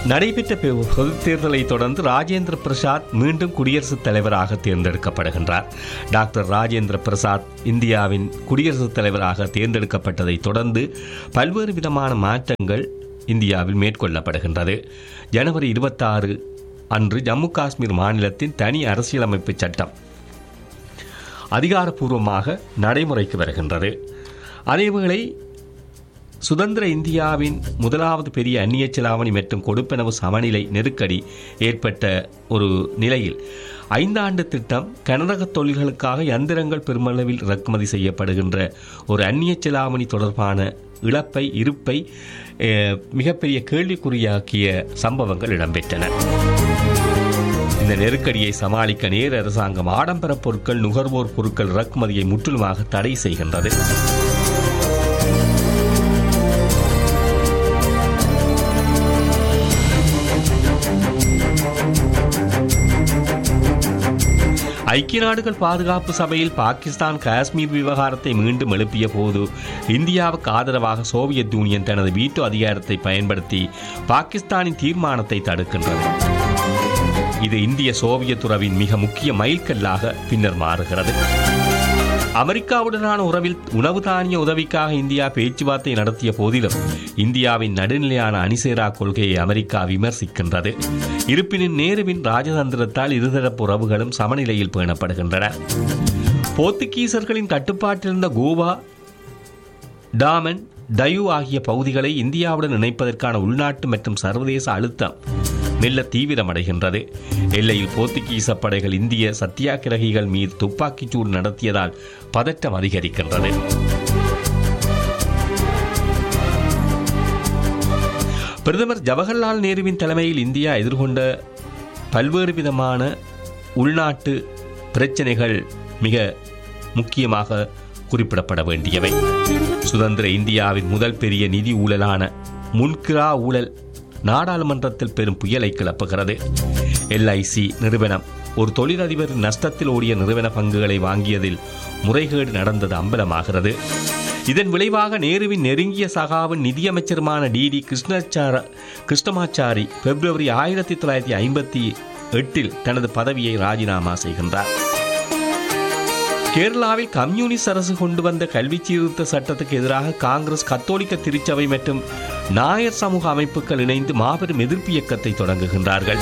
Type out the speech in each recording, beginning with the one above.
நடைபெற்ற பெ- பொதுத் தேர்தலை தொடர்ந்து ராஜேந்திர பிரசாத் மீண்டும் குடியரசுத் தலைவராக தேர்ந்தெடுக்கப்படுகின்றார் டாக்டர் ராஜேந்திர பிரசாத் இந்தியாவின் குடியரசுத் தலைவராக தேர்ந்தெடுக்கப்பட்டதை தொடர்ந்து பல்வேறு விதமான மாற்றங்கள் இந்தியாவில் மேற்கொள்ளப்படுகின்றது ஜனவரி இருபத்தாறு அன்று ஜம்மு காஷ்மீர் மாநிலத்தின் தனி அரசியலமைப்பு சட்டம் அதிகாரப்பூர்வமாக நடைமுறைக்கு வருகின்றது அதேவேளை சுதந்திர இந்தியாவின் முதலாவது பெரிய அந்நிய செலாவணி மற்றும் கொடுப்பனவு சமநிலை நெருக்கடி ஏற்பட்ட ஒரு நிலையில் ஐந்தாண்டு திட்டம் கனரக தொழில்களுக்காக யந்திரங்கள் பெருமளவில் இறக்குமதி செய்யப்படுகின்ற ஒரு அந்நிய செலாவணி தொடர்பான இழப்பை இருப்பை அஹ், மிகப்பெரிய கேள்விக்குறியாக்கிய சம்பவங்கள் இடம்பெற்றன இந்த நெருக்கடியை சமாளிக்க நேரு அரசாங்கம் ஆடம்பர பொருட்கள் நுகர்வோர் பொருட்கள் இறக்குமதியை முற்றிலுமாக தடை செய்கின்றது ஐக்கிய நாடுகள் பாதுகாப்பு சபையில் பாகிஸ்தான் காஷ்மீர் விவகாரத்தை மீண்டும் எழுப்பிய போது இந்தியாவுக்கு ஆதரவாக சோவியத் யூனியன் தனது வீட்டோ அதிகாரத்தை பயன்படுத்தி பாகிஸ்தானின் தீர்மானத்தை தடுக்கின்றது இது இந்திய சோவியத் உறவின் மிக முக்கிய மைல்கல்லாக பின்னர் மாறுகிறது அமெரிக்காவுடனான உறவில் உணவு தானிய உதவிக்காக இந்தியா பேச்சுவார்த்தை நடத்திய போதிலும் இந்தியாவின் நடுநிலையான அணிசேரா கொள்கையை அமெரிக்கா விமர்சிக்கின்றது இருப்பினும் நேருவின் ராஜதந்திரத்தால் இருதரப்பு உறவுகளும் சமநிலையில் பேணப்படுகின்றன போர்த்துகீசர்களின் கட்டுப்பாட்டிலிருந்த கோவா டாமன் டயு ஆகிய பகுதிகளை இந்தியாவுடன் இணைப்பதற்கான உள்நாட்டு மற்றும் சர்வதேச அழுத்தம் மெல்ல தீவிரமடைகின்றது எல்லையில் போர்த்துகீச படைகள் இந்திய சத்தியாகிரகிகள் மீது துப்பாக்கிச்சூடு நடத்தியதால் பதட்டம் அதிகரிக்கின்றது பிரதமர் ஜவஹர்லால் நேருவின் தலைமையில் இந்தியா எதிர்கொண்ட பல்வேறு விதமான உள்நாட்டு பிரச்சனைகள் மிக முக்கியமாக குறிப்பிடப்பட வேண்டியவை சுதந்திர இந்தியாவின் முதல் பெரிய நிதி ஊழலான முன்கிரா ஊழல் நாடாளுமன்றத்தில் பெரும் புயலை கிளப்புகிறது எல்ஐசி நிறுவனம் ஒரு தொழிலதிபர் நஷ்டத்தில் ஓடிய நிறுவன பங்குகளை வாங்கியதில் முறைகேடு நடந்தது அம்பலமாகிறது இதன் விளைவாக நேருவின் நெருங்கிய சகாவின் நிதியமைச்சருமான டிடி கிருஷ்ணாச்சார கிருஷ்ணமாச்சாரி பிப்ரவரி ஆயிரத்தி தொள்ளாயிரத்தி ஐம்பத்தி எட்டில் தனது பதவியை ராஜினாமா செய்கின்றார் கேரளாவில் கம்யூனிஸ்ட் அரசு கொண்டு வந்த கல்வி சீர்திருத்த சட்டத்துக்கு எதிராக காங்கிரஸ் கத்தோலிக்க திருச்சபை மற்றும் நாயர் சமூக அமைப்புகள் இணைந்து மாபெரும் எதிர்ப்பு இயக்கத்தை தொடங்குகின்றார்கள்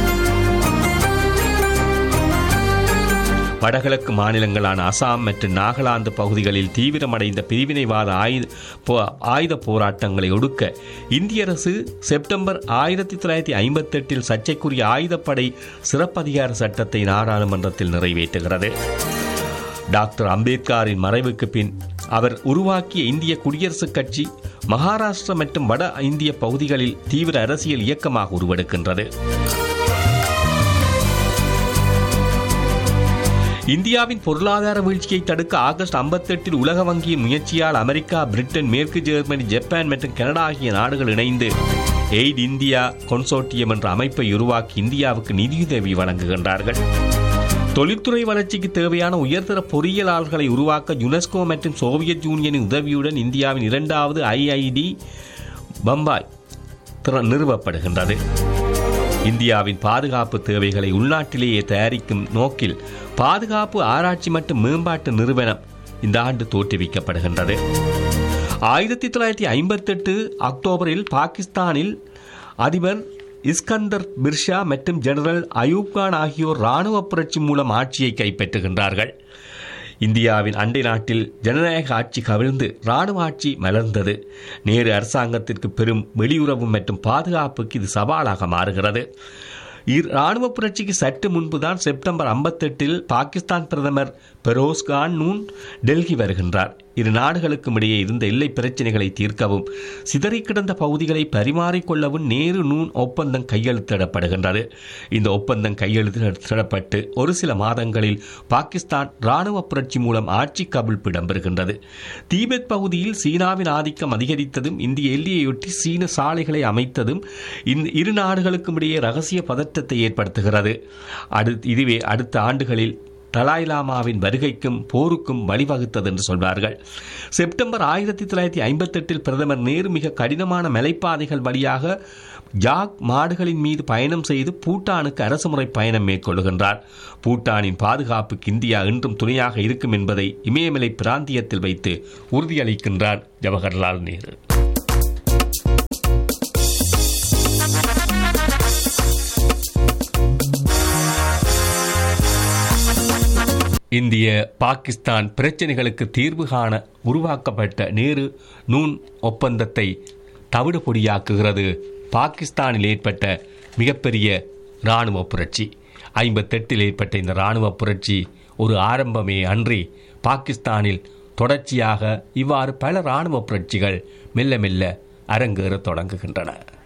வடகிழக்கு மாநிலங்களான அசாம் மற்றும் நாகாலாந்து பகுதிகளில் தீவிரமடைந்த பிரிவினைவாத ஆயுத போ- ஆயுத போராட்டங்களை ஒடுக்க இந்திய அரசு செப்டம்பர் ஆயிரத்தி தொள்ளாயிரத்தி ஐம்பத்தெட்டில் சர்ச்சைக்குரிய ஆயுதப்படை சிறப்பதிகார சட்டத்தை நாடாளுமன்றத்தில் நிறைவேற்றுகிறது டாக்டர் அம்பேத்கரின் மறைவுக்கு பின் அவர் உருவாக்கிய இந்திய குடியரசுக் கட்சி மகாராஷ்டிரா மற்றும் வட இந்திய பகுதிகளில் தீவிர அரசியல் இயக்கமாக உருவெடுக்கின்றது இந்தியாவின் பொருளாதார வீழ்ச்சியை தடுக்க ஆகஸ்ட் 58 உலக வங்கியின் முயற்சியால் அமெரிக்கா பிரிட்டன் மேற்கு ஜெர்மனி ஜப்பான் மற்றும் கனடா ஆகிய நாடுகள் இணைந்து எய்ட் இந்தியா கொன்சோர்ட்டியம் என்ற அமைப்பை உருவாக்கி இந்தியாவுக்கு நிதியுதவி வழங்குகின்றார்கள் தொழில்துறை வளர்ச்சிக்கு தேவையான உயர்தர பொறியியலாளர்களை உருவாக்க யுனெஸ்கோ மற்றும் சோவியத் யூனியனின் உதவியுடன் இந்தியாவின் இரண்டாவது ஐஐடி பம்பாய் திற- நிறுவப்படுகின்றது இந்தியாவின் பாதுகாப்பு தேவைகளை உள்நாட்டிலேயே தயாரிக்கும் நோக்கில் பாதுகாப்பு ஆராய்ச்சி மற்றும் மேம்பாட்டு நிறுவனம் இந்த ஆண்டு தோற்றுவிக்கப்படுகின்றது ஆயிரத்தி தொள்ளாயிரத்தி ஐம்பத்தெட்டு அக்டோபரில் பாகிஸ்தானில் அதிபர் இஸ்கந்தர் பிர்ஷா மற்றும் ஜெனரல் அயூப் கான் ஆகியோர் இராணுவ புரட்சி மூலம் ஆட்சியை கைப்பற்றுகின்றார்கள் இந்தியாவின் அண்டை நாட்டில் ஜனநாயக ஆட்சி கவிழ்ந்து இராணுவ ஆட்சி மலர்ந்தது நேரு அரசாங்கத்திற்கு பெரும் வெளியுறவு மற்றும் பாதுகாப்புக்கு இது சவாலாக மாறுகிறது இர் இராணுவ புரட்சிக்கு சற்று முன்புதான் செப்டம்பர் 58 பாகிஸ்தான் பிரதமர் பெரோஸ் கான் நூன் டெல்லி வருகின்றார் இரு நாடுகளுக்கும் இடையே இருந்த எல்லை பிரச்சினைகளை தீர்க்கவும் சிதறிக் கிடந்த பகுதிகளை பரிமாறிக்கொள்ளவும் நேரு நூன் ஒப்பந்தம் கையெழுத்திடப்படுகின்றது இந்த ஒப்பந்தம் கையெழுத்திடப்பட்டு ஒரு சில மாதங்களில் பாகிஸ்தான் இராணுவ புரட்சி மூலம் ஆட்சி கவிழ்ப்பு இடம்பெறுகின்றது தீபெத் பகுதியில் சீனாவின் ஆதிக்கம் அதிகரித்ததும் இந்திய எல்லையொட்டி சீன சாலைகளை அமைத்ததும் இந்த இரு நாடுகளுக்கும் இடையே ரகசிய பதற்றத்தை ஏற்படுத்துகிறது அடுத்து இதுவே அடுத்த ஆண்டுகளில் டலாய் லாமாவின் வருகைக்கும் போருக்கும் வழிவகுத்தது என்று சொல்வார்கள் செப்டம்பர் ஆயிரத்தி தொள்ளாயிரத்தி ஐம்பத்தெட்டில் பிரதமர் நேரு மிக கடினமான மலைப்பாதைகள் வழியாக ஜாக் மாடுகளின் மீது பயணம் செய்து பூட்டானுக்கு அரசுமுறை பயணம் மேற்கொள்கின்றார் பூட்டானின் பாதுகாப்புக்கு இந்தியா இன்றும் துணையாக இருக்கும் என்பதை இமயமலை பிராந்தியத்தில் வைத்து உறுதியளிக்கின்றார் ஜவஹர்லால் நேரு இந்திய பாகிஸ்தான் பிரச்சனைகளுக்கு தீர்வு காண உருவாக்கப்பட்ட நேரு நூன் ஒப்பந்தத்தை தவிடு பொடியாக்குகிறது பாகிஸ்தானில் ஏற்பட்ட மிகப்பெரிய இராணுவ புரட்சி ஐம்பத்தெட்டில் ஏற்பட்ட இந்த இராணுவ புரட்சி ஒரு ஆரம்பமே அன்றி பாகிஸ்தானில் தொடர்ச்சியாக இவ்வாறு பல இராணுவ புரட்சிகள் மெல்ல மெல்ல அரங்கேறத் தொடங்குகின்றன